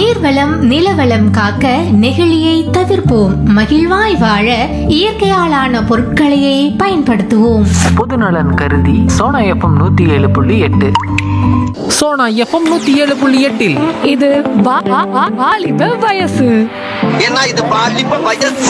நீர்வளம் நிலவளம் காக்க நெகிழியை தவிர்ப்போம் மகிழ்வாய் வாழ இயற்கையாலான பொருட்களையே பயன்படுத்துவோம் பொதுநலன் கருதி சோனா எஃப்எம் நூற்றி ஏழு புள்ளி எட்டு சோனா எஃப்எம் நூற்றி ஏழு புள்ளி எட்டில் இது வா- வா- வா- வாலிப வயசு ஏன்னா இது பாலிப்ப வயசு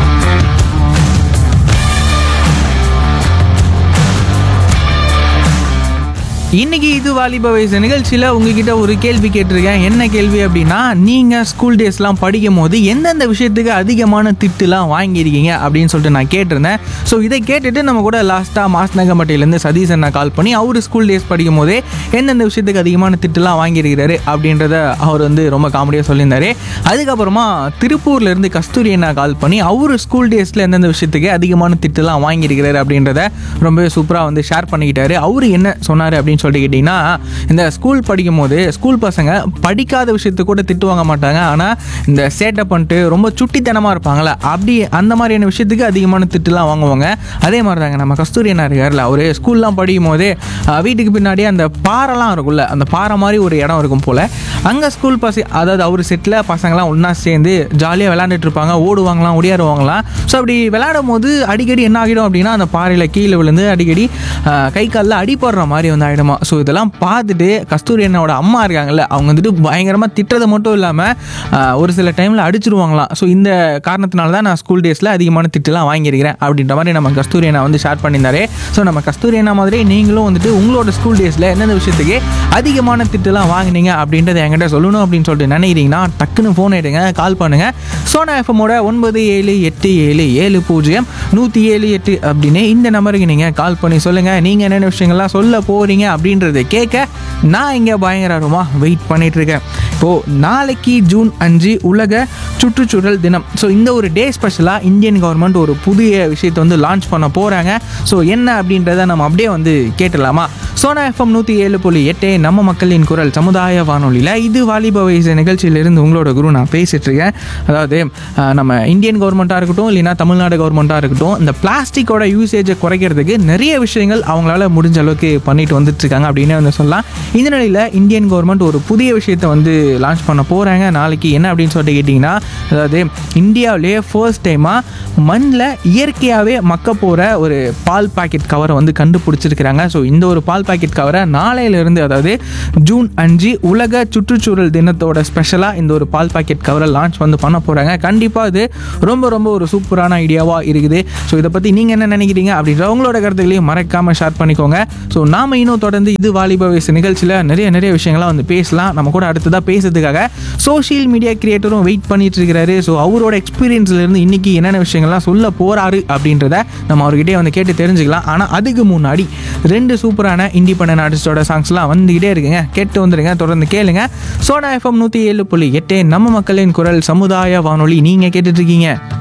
இன்னைக்கு இது வாலிப வயசு நிகழ்ச்சியில் உங்ககிட்ட ஒரு கேள்வி கேட்டிருக்கேன் என்ன கேள்வி அப்படின்னா நீங்கள் ஸ்கூல் டேஸ்லாம் படிக்கும் போது எந்தெந்த விஷயத்துக்கு அதிகமான திட்டுலாம் வாங்கியிருக்கீங்க அப்படின்னு சொல்லிட்டு நான் கேட்டிருந்தேன் ஸோ இதை கேட்டுட்டு நம்ம கூட லாஸ்ட்டாக மாஸ்நகம்பட்டியிலேருந்து சதீஷ் அண்ணா கால் பண்ணி அவர் ஸ்கூல் டேஸ் படிக்கும் போதே எந்தெந்த விஷயத்துக்கு அதிகமான திட்டுலாம் வாங்கியிருக்கிறாரு அப்படின்றத அவர் வந்து ரொம்ப காமெடியாக சொல்லியிருந்தாரு அதுக்கப்புறமா திருப்பூர்லேருந்து கஸ்தூரி அண்ணா கால் பண்ணி அவர் ஸ்கூல் டேஸில் எந்தெந்த விஷயத்துக்கு அதிகமான திட்டுலாம் வாங்கியிருக்கிறாரு அப்படின்றத ரொம்பவே சூப்பராக வந்து ஷேர் பண்ணிக்கிட்டாரு அவர் என்ன சொன்னார் அப்படின்னு சொல்லிட்டு கேட்டிங்கன்னா இந்த ஸ்கூல் படிக்கும் போது ஸ்கூல் பசங்க படிக்காத விஷயத்துக்கு கூட திட்டு வாங்க மாட்டாங்க ஆனால் இந்த சேட்டை பண்ணிட்டு ரொம்ப சுட்டித்தனமாக இருப்பாங்களே அப்படி அந்த மாதிரியான விஷயத்துக்கு அதிகமான திட்டுலாம் வாங்குவாங்க அதே மாதிரி தாங்க நம்ம கஸ்தூரி என்ன இருக்கார்ல அவர் ஸ்கூல்லாம் படிக்கும் போதே அஹ், வீட்டுக்கு பின்னாடியே அந்த பாறைலாம் இருக்கும்ல அந்த பாறை மாதிரி ஒரு இடம் இருக்கும் போல் அங்கே ஸ்கூல் பசங்க அதாவது அவர் செட்டில் பசங்களாம் ஒன்றா சேர்ந்து ஜாலியாக விளையாண்டுட்டு இருப்பாங்க ஓடுவாங்களாம் ஓடியாருவாங்களாம் ஸோ அப்படி விளையாடும் போது அடிக்கடி என்ன ஆகிடும் அப்படின்னா அந்த பாறையில் கீழே விழுந்து அடிக்கடி ஆஹ், கை காலில் அடிபடுற மாதிரி வந்து ஆகிடுமா ஸோ இதெல்லாம் பார்த்துட்டு கஸ்தூரி அண்ணாவோட அம்மா இருக்காங்கல்ல அவங்க வந்துட்டு பயங்கரமாக திட்டுறது மட்டும் இல்லாமல் ஒரு சில டைமில் அடிச்சிருவாங்களாம் ஸோ இந்த காரணத்தினால தான் நான் ஸ்கூல் டேஸில் அதிகமான திட்டுலாம் வாங்கியிருக்கிறேன் அப்படின்ற மாதிரி நம்ம கஸ்தூரி அண்ணா வந்து ஷேர் பண்ணியிருந்தாரு ஸோ நம்ம கஸ்தூரி அண்ணா மாதிரி நீங்களும் வந்துட்டு உங்களோட ஸ்கூல் டேஸில் எந்தெந்த விஷயத்துக்கு அதிகமான திட்டுலாம் வாங்குனீங்க அப்படின்றத என்கிட்ட சொல்லணும் அப்படின்னு சொல்லிட்டு நினைக்கிறீங்கன்னா டக்குன்னு ஃபோன் எடுங்க கால் பண்ணுங்க சோனா எஃப்எம்மோட ஒன்பது ஏழு எட்டு ஏழு ஏழு பூஜ்ஜியம் நூற்றி ஏழு எட்டு அப்படின்னு இந்த நம்பருக்கு நீங்கள் கால் பண்ணி சொல்லுங்கள் நீங்கள் என்னென்ன விஷயங்கள்லாம் சொல்ல போகிறீங்க அப்படின்றத கேட்க நான் இங்கே பயங்கரமாக வெயிட் பண்ணிட்டு இருக்கேன் இப்போது நாளைக்கு ஜூன் அஞ்சு உலக சுற்றுச்சூழல் தினம் ஸோ இந்த ஒரு டே ஸ்பெஷலாக இந்தியன் கவர்மெண்ட் ஒரு புதிய விஷயத்தை வந்து லான்ச் பண்ண போகிறாங்க ஸோ என்ன அப்படின்றத நம்ம அப்படியே வந்து கேட்டலாமா சோனா எஃப்எம் நூற்றி ஏழு புள்ளி எட்டு நம்ம மக்களின் குரல் சமுதாய வானொலியில் இது வாலிப வயசு நிகழ்ச்சியிலிருந்து உங்களோட குரு நான் பேசிட்டு இருக்கேன் அதாவது அஹ், நம்ம இந்தியன் கவர்மெண்ட்டாக இருக்கட்டும் இல்லைன்னா தமிழ்நாடு கவர்மெண்ட்டாக இருக்கட்டும் இந்த பிளாஸ்டிக்கோட யூசேஜை குறைக்கிறதுக்கு நிறைய விஷயங்கள் அவங்களால முடிஞ்ச அளவுக்கு பண்ணிட்டு வந்துட்டு இருக்காங்க அப்படின்னு வந்து சொல்லலாம் இந்த நிலையில் இந்தியன் கவர்மெண்ட் ஒரு புதிய விஷயத்தை வந்து லான்ச் பண்ண போகிறாங்க நாளைக்கு என்ன அப்படின்னு சொல்லிட்டு கேட்டிங்கன்னா அதாவது இந்தியாவிலேயே ஃபர்ஸ்ட் டைமாக மண்ணில் இயற்கையாகவே மக்க போகிற ஒரு பால் பாக்கெட் கவரை வந்து கண்டுபிடிச்சிருக்கிறாங்க ஸோ இந்த ஒரு பால் பாக்கெட் கவரை நாளையிலிருந்து அதாவது ஜூன் அஞ்சு உலக சுற்றுச்சூழல் தினத்தோட ஸ்பெஷலாக இந்த ஒரு பால் பாக்கெட் கவரை லான்ச் வந்து பண்ண போகிறாங்க கண்டிப்பாக இது ரொம்ப ரொம்ப ஒரு சூப்பரான ஐடியாவாக இருக்குது ஸோ இதை பற்றி நீங்கள் என்ன நினைக்கிறீங்க அப்படின்ற உங்களோட கருத்துக்களையும் மறக்காமல் ஷேர் பண்ணிக்கோங்க ஸோ நாம இன்னும் தொடர்ந்து இது வாலிப வயசு நிகழ்ச்சியில் நிறைய நிறைய விஷயங்கள்லாம் வந்து பேசலாம் நம்ம கூட அடுத்ததாக பேசுறதுக்காக சோஷியல் மீடியா கிரியேட்டரும் வெயிட் பண்ணிட்டு இருக்கிறாரு ஸோ அவரோட எக்ஸ்பீரியன்ஸ்ல இருந்து இன்னைக்கு என்னென்ன விஷயங்கள்லாம் சொல்ல போறாரு அப்படின்றத நம்ம அவர்கிட்டயே வந்து கேட்டு தெரிஞ்சுக்கலாம் ஆனால் அதுக்கு முன்னாடி ரெண்டு சூப்பரான இண்டிபெண்டன்ட் ஆர்டிஸ்டோட சாங்ஸ்லாம் வந்துகிட்டே இருக்குங்க கேட்டு வந்துருங்க தொடர்ந்து கேளுங்க சோனா எஃப்எம் நூற்றி ஏழு புள்ளி எட்டு நம்ம மக்களின் குரல் சமுதாய வானொலி நீங்கள் கேட்டுட்டு இருக்கீங்க